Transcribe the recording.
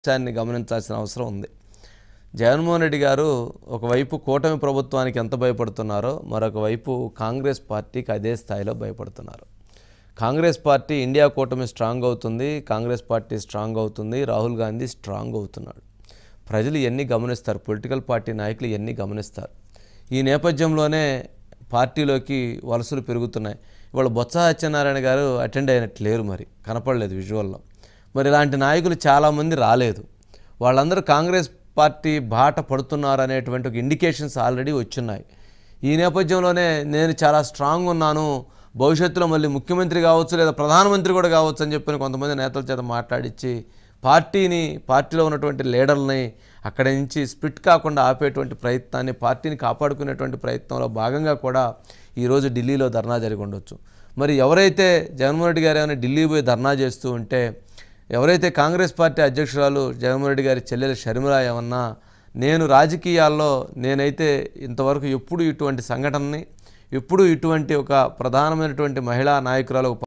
విషయాన్ని గమనించాల్సిన అవసరం ఉంది జగన్మోహన్ రెడ్డి గారు ఒకవైపు కూటమి ప్రభుత్వానికి ఎంత భయపడుతున్నారో మరొక వైపు కాంగ్రెస్ పార్టీకి అదే స్థాయిలో భయపడుతున్నారు కాంగ్రెస్ పార్టీ ఇండియా కూటమి స్ట్రాంగ్ అవుతుంది కాంగ్రెస్ పార్టీ స్ట్రాంగ్ అవుతుంది రాహుల్ గాంధీ స్ట్రాంగ్ అవుతున్నాడు ప్రజలు ఇవన్నీ గమనిస్తారు పొలిటికల్ పార్టీ నాయకులు ఇవన్నీ గమనిస్తారు ఈ నేపథ్యంలోనే పార్టీలోకి వలసలు పెరుగుతున్నాయి ఇవాళ బొత్స సత్యనారాయణ గారు అటెండ్ అయినట్టు లేరు మరి కనపడలేదు విజువల్లో మరి ఇలాంటి నాయకులు చాలామంది రాలేదు వాళ్ళందరూ కాంగ్రెస్ పార్టీ బాట పడుతున్నారు అనేటువంటి ఒక ఇండికేషన్స్ ఆల్రెడీ వచ్చున్నాయి ఈ నేపథ్యంలోనే నేను చాలా స్ట్రాంగ్ ఉన్నాను భవిష్యత్తులో మళ్ళీ ముఖ్యమంత్రి కావచ్చు లేదా ప్రధానమంత్రి కూడా కావచ్చు అని చెప్పి కొంతమంది నేతల చేత మాట్లాడించి పార్టీని పార్టీలో ఉన్నటువంటి లీడర్ని అక్కడి నుంచి స్ప్లిట్ కాకుండా ఆపేటువంటి ప్రయత్నాన్ని పార్టీని కాపాడుకునేటువంటి ప్రయత్నంలో భాగంగా కూడా ఈరోజు ఢిల్లీలో ధర్నా జరిగి ఉండొచ్చు మరి ఎవరైతే జగన్మోహన్ రెడ్డి గారు ఏమైనా ఢిల్లీ పోయి ధర్నా చేస్తూ ఉంటే ఎవరైతే కాంగ్రెస్ పార్టీ అధ్యక్షురాలు జగన్మోహన్ రెడ్డి గారి చెల్లెలు షర్మిల ఏమన్నా నేను రాజకీయాల్లో నేనైతే ఇంతవరకు ఎప్పుడు ఇటువంటి సంఘటనని ఎప్పుడు ఇటువంటి ఒక ప్రధానమైనటువంటి మహిళా నాయకురాలు